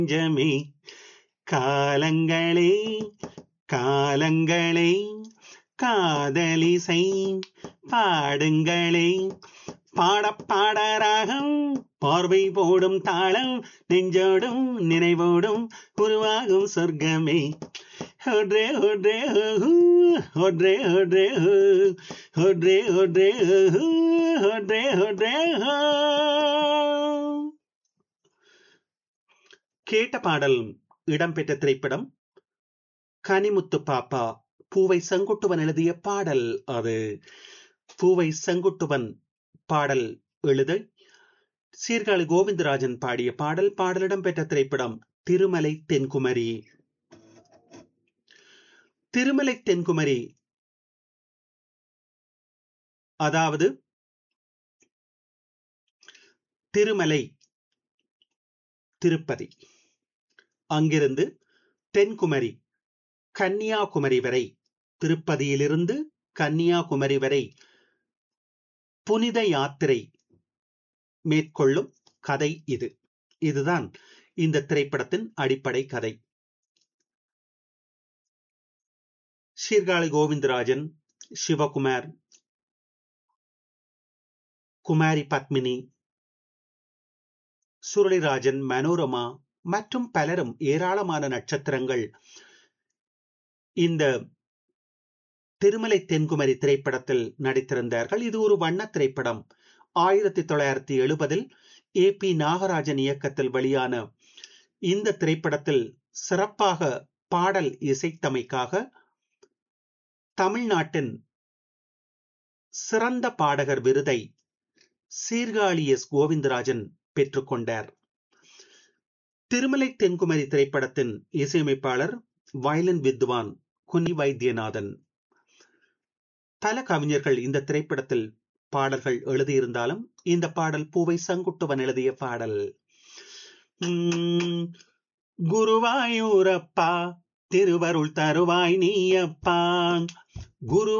நெஞ்சமே காலங்களே காலங்களே காதலிசை பாடுங்களே பாடப் பாடராகம் பார்வை போடும் தாளம் நெஞ்சோடும் நினைவோடும் உருவாகும் சொர்க்கமே ஒன்றே ஒன்றே ஒன்றே ஒன்றே ஒன்றே ஒன்றே ஒன்றே ஒன்றே கேட்ட பாடல் இடம்பெற்ற திரைப்படம் கனிமுத்து பாப்பா பூவை செங்குட்டுவன் எழுதிய பாடல் அது பூவை செங்குட்டுவன் பாடல் எழுத சீர்காழி கோவிந்தராஜன் பாடிய பாடல் பாடலிடம் பெற்ற திரைப்படம் திருமலை தென்குமரி திருமலை தென்குமரி அதாவது திருமலை திருப்பதி அங்கிருந்து தென்குமரி கன்னியாகுமரி வரை திருப்பதியிலிருந்து கன்னியாகுமரி வரை புனித யாத்திரை மேற்கொள்ளும் கதை இது இதுதான் இந்த திரைப்படத்தின் அடிப்படை கதை சீர்காழி கோவிந்தராஜன் சிவகுமார் குமாரி பத்மினி சுரளிராஜன் மனோரமா மற்றும் பலரும் ஏராளமான நட்சத்திரங்கள் இந்த திருமலை தென்குமரி திரைப்படத்தில் நடித்திருந்தார்கள் இது ஒரு வண்ண திரைப்படம் ஆயிரத்தி தொள்ளாயிரத்தி எழுபதில் ஏ பி நாகராஜன் இயக்கத்தில் வெளியான இந்த திரைப்படத்தில் சிறப்பாக பாடல் இசைத்தமைக்காக தமிழ்நாட்டின் சிறந்த பாடகர் விருதை சீர்காழி எஸ் கோவிந்தராஜன் பெற்றுக்கொண்டார் திருமலை தென்குமரி திரைப்படத்தின் இசையமைப்பாளர் வயலின் வித்வான் குன்னி வைத்தியநாதன் பல கவிஞர்கள் இந்த திரைப்படத்தில் பாடல்கள் எழுதியிருந்தாலும் இந்த பாடல் பூவை சங்குட்டுவன் எழுதிய பாடல் குருவாயூரப்பா திருவருள் தருவாய் நீயப்பா குரு